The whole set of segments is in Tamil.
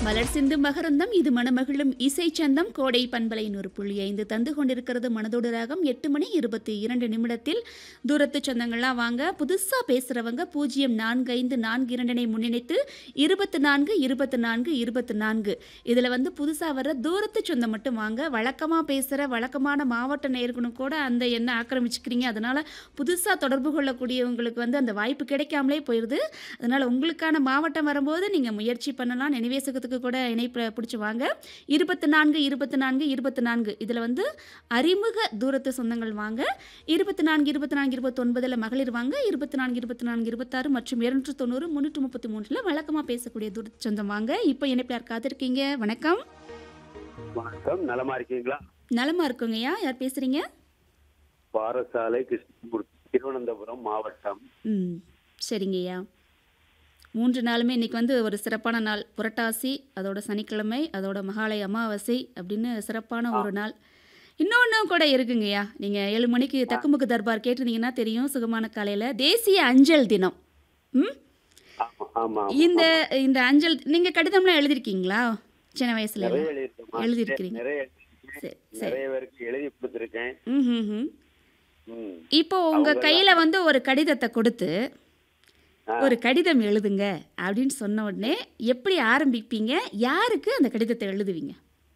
மலர் சிந்து மகரந்தம் இது மணமகிழும் இசை சந்தம் கோடை பண்பலை நூறு புள்ளி ஐந்து தந்து கொண்டிருக்கிறது மனதோடு ராகம் எட்டு மணி இருபத்தி இரண்டு நிமிடத்தில் தூரத்து சொந்தங்கள்லாம் வாங்க புதுசாக பேசுகிறவங்க பூஜ்ஜியம் நான்கு ஐந்து நான்கு இரண்டனை முன்னிணைத்து இருபத்து நான்கு இருபத்து நான்கு இருபத்து நான்கு இதில் வந்து புதுசாக வர்ற தூரத்து சொந்தம் மட்டும் வாங்க வழக்கமாக பேசுகிற வழக்கமான மாவட்ட நேர்களும் கூட அந்த எண்ணை ஆக்கிரமிச்சுக்கிறீங்க அதனால் புதுசாக தொடர்பு கொள்ளக்கூடியவங்களுக்கு வந்து அந்த வாய்ப்பு கிடைக்காமலே போயிடுது அதனால் உங்களுக்கான மாவட்டம் வரும்போது நீங்கள் முயற்சி பண்ணலாம் நினைவேசகத்துக்கு கூட இணைப்பு பிடிச்சி வாங்க இருபத்தி நான்கு இருபத்தி நான்கு இருபத்தி நான்கு இதில் வந்து அறிமுக தூரத்து சொந்தங்கள் வாங்க இருபத்தி நான்கு இருபத்தி நான்கு இருபத்தொன்பதில் மகளிர் வாங்க இருபத்தி நான்கு இருபத்தி நான்கு இருபத்தாறு மற்றும் இருநூற்று தொண்ணூறு முந்நூற்றி முப்பத்தி மூணில் வழக்கமாக பேசக்கூடிய தூரத்து சொந்தம் வாங்க இப்போ இணைப்பு யார் காத்திருக்கீங்க வணக்கம் வணக்கம் நலமா இருக்கீங்களா நலமா இருக்குங்கய்யா யார் பேசுகிறீங்க பாரசாலை கிருஷ்ணமூர்த்தி திருவனந்தபுரம் மாவட்டம் ம் சரிங்கய்யா மூன்று நாளுமே இன்னைக்கு வந்து ஒரு சிறப்பான நாள் புரட்டாசி அதோட சனிக்கிழமை அதோட மகாலய அமாவாசை அப்படின்னு சிறப்பான ஒரு நாள் இன்னொன்றும் கூட இருக்குங்கய்யா நீங்கள் ஏழு மணிக்கு தக்குமுக்கு தர்பார் கேட்டிருந்தீங்கன்னா தெரியும் சுகமான காலையில் தேசிய அஞ்சல் தினம் ம் ஆமா ஆமா ஆமா. இந்த இந்த அஞ்சல் நீங்கள் கடிதம்லாம் எழுதிருக்கீங்களா சின்ன வயசுல நிறைய எழுதியிருக்கேம்மா. எழுதியிருக்கிறீங்க. நிறைய எழுதியிருக்கேன். சரி சரி நிறைய பேருக்கு எழுதி கொடுத்துருக்கேன் ம் ம் ம் ம். இப்போ உங்கள் கையில் வந்து ஒரு கடிதத்தை கொடுத்து ஆ. ஒரு கடிதம் எழுதுங்க அப்படின்னு சொன்ன உடனே எப்படி ஆரம்பிப்பீங்க யாருக்கு அந்த கடிதத்தை எழுதுவீங்க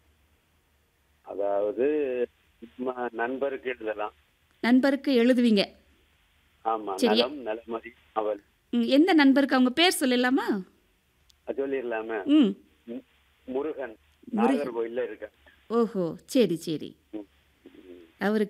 அதாவது நம்ம நண்பருக்கு எழுதலாம் நண்பருக்கு எழுதுவீங்க ஆமா சரி. நலம் நலமதி அவள் ம், எந்த நண்பருக்கு அவங்க பேர் சொல்லலாமா அது சொல்லிடலாமே ம் ம். முருகன் முருகன். நாகர்கோயில்ல இருக்க ஓஹோ சரி சரி ம். அவருக்கு